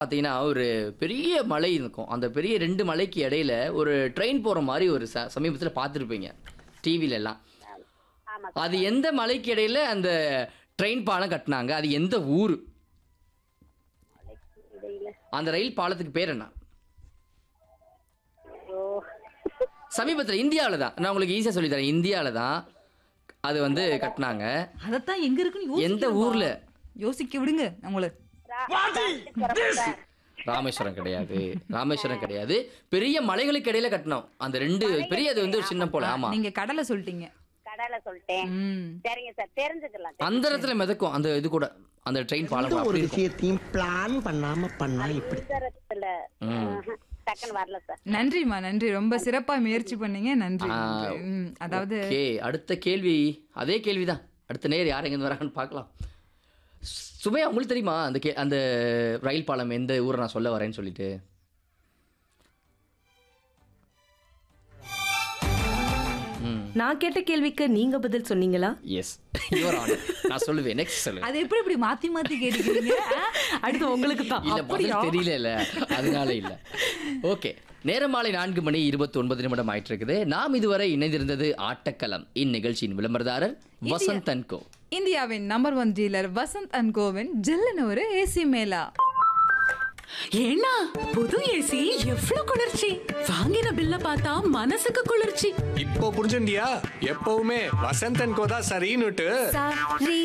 பார்த்தீங்கன்னா ஒரு பெரிய மலை இருக்கும் அந்த பெரிய ரெண்டு மலைக்கு இடையில ஒரு ட்ரெயின் போகிற மாதிரி ஒரு ச சமீபத்தில் பார்த்துருப்பீங்க டிவில எல்லாம் ஆமா அது எந்த மலைக்கு இடையில அந்த ட்ரெயின் பாலம் கட்டினாங்க அது எந்த ஊர் இடையில அந்த ரயில் பாலத்துக்கு பேர் என்ன ஓ சமீபத்தில் இந்தியாவில் தான் நான் உங்களுக்கு ஈஸியாக சொல்லித்தரேன் இந்தியாவில் தான் அது வந்து கட்டினாங்க அதத்தான் எங்க இருக்குன்னு எந்த யோசிக்கணுமா? ஊர்ல? யோசிக்க விடுங்க நம்மள ரா- ராமேஸ்வரம் சார். ராமேஸ்வரம் கிடையாது ராமேஸ்வரம் கிடையாது பெரிய மலைகளுக்கு இடையில கட்டினோம் அந்த ரெண்டு பெரிய அது வந்து ஒரு சின்ன போல ஆமா நீங்க கடலை சொல்லிட்டீங்க கடலை சொல்லிட்டேன் ம் சரிங்க சார் தெரிஞ்சுக்கலாம் அந்த இடத்துல மிதக்கும் அந்த இது கூட அந்த ட்ரெயின் பாலம் கூட ஒரு அப்படி இருக்கும். விஷயத்தையும் பிளான் பண்ணாம பண்ணா இப்படி தெரிஞ்சுக்கல டக்குன்னு வரல சார் நன்றிம்மா நன்றி ரொம்ப சிறப்பா முயற்சி பண்ணீங்க நன்றி ஆ, நன்றி. ம், அதாவது ஓகே அடுத்த கேள்வி அதே கேள்விதான் அடுத்த நேர் யார் எங்க வராங்கன்னு பார்க்கலாம் சுமையா உங்களுக்கு தெரியுமா அந்த கே அந்த ரயில் பாலம் எந்த ஊரை நான் சொல்ல வரேன்னு சொல்லிட்டு நான் கேட்ட கேள்விக்கு நீங்க பதில் சொன்னீங்களா எஸ் யுவர் ஆனர் நான் சொல்லுவேன் நெக்ஸ்ட் சொல்லுவேன் அது எப்படி இப்படி மாத்தி மாத்தி கேட்டுக்கிறீங்க ஆ? அடுத்து உங்களுக்கு தான் இல்ல அப்படியா? பதில் தெரியல இல்ல அதனால இல்ல ஓகே நேரம் மாலை நான்கு மணி இருபத்தி ஒன்பது நிமிடம் ஆயிட்டு இருக்குது நாம் இதுவரை இணைந்திருந்தது ஆட்டக்களம் இந்நிகழ்ச்சியின் விளம்பரதாரர் வசந்த் அன்கோ இந்தியாவின் number one dealer Vasanth and கோவின் ஜில்லுன்னு ஒரு ஏசி மேலா ஏன்னா புது ஏசி எவ்வளவு குளிர்ச்சி வாங்கின பில்ல பார்த்தா மனசுக்கு குளிர்ச்சி இப்போ புரிஞ்சுண்டியா எப்பவுமே வசந்தன் கோதா சரின்னுட்டு சாரி